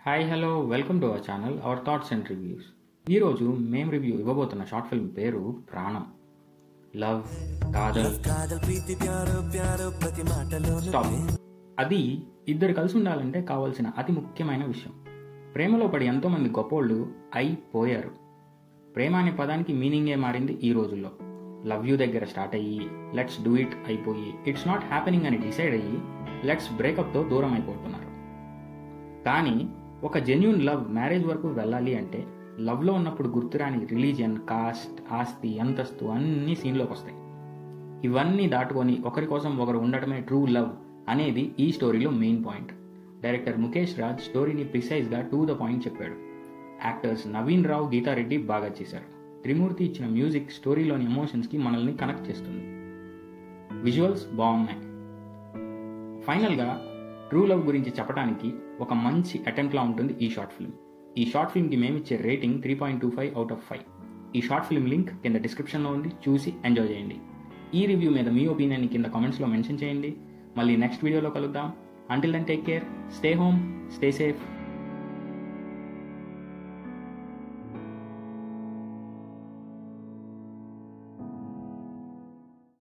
hi hello welcome to our channel our thoughts and reviews ఈరోజు మేము review ఇవ్వబోతున్న short film పేరు ప్రాణం love కాదల్ stop అది ఇద్దరు కలిసి ఉండాలంటే కావాల్సిన అతి ముఖ్యమైన విషయం ప్రేమలో పడి ఎంతోమంది గొప్పోళ్ళు అయిపోయారు ప్రేమ అనే పదానికి మీనింగే మారింది ఈ రోజుల్లో లవ్ యూ దగ్గర స్టార్ట్ అయ్యి లెట్స్ డూ ఇట్ అయిపోయి ఇట్స్ నాట్ హ్యాపెనింగ్ అని డిసైడ్ అయ్యి లెట్స్ బ్రేకప్తో దూరం అయిపోతున్నారు కానీ ఒక జెన్యున్ లవ్ మ్యారేజ్ వరకు వెళ్ళాలి అంటే లవ్లో ఉన్నప్పుడు గుర్తురాని రిలీజియన్ కాస్ట్ ఆస్తి అంతస్తు అన్నీ సీన్లోకి వస్తాయి ఇవన్నీ దాటుకొని ఒకరి కోసం ఒకరు ఉండటమే ట్రూ లవ్ అనేది ఈ స్టోరీలో main point director Mukesh Raj స్టోరీని ప్రిసైజ్గా టు ద పాయింట్ చెప్పాడు యాక్టర్స్ నవీన్ రావు గీతారెడ్డి బాగా చేశారు త్రిమూర్తి ఇచ్చిన మ్యూజిక్ స్టోరీలోని ఎమోషన్స్కి మనల్ని కనెక్ట్ చేస్తుంది విజువల్స్ బాగున్నాయి ఫైనల్గా ట్రూ లవ్ గురించి చెప్పడానికి ఒక మంచి అటెంప్ట్లా ఉంటుంది ఈ షార్ట్ ఫిల్మ్ ఈ షార్ట్ ఫిల్మ్కి మేమిచ్చే rating three point two five out of five ఈ షార్ట్ ఫిల్మ్ లింక్ కింద డిస్క్రిప్షన్లో ఉంది చూసి ఎంజాయ్ చేయండి ఈ రివ్యూ మీద మీ ఒపీనియన్ కింద కామెంట్స్లో మెన్షన్ చేయండి మళ్ళీ నెక్స్ట్ వీడియోలో కలుద్దాం until then take care stay home stay safe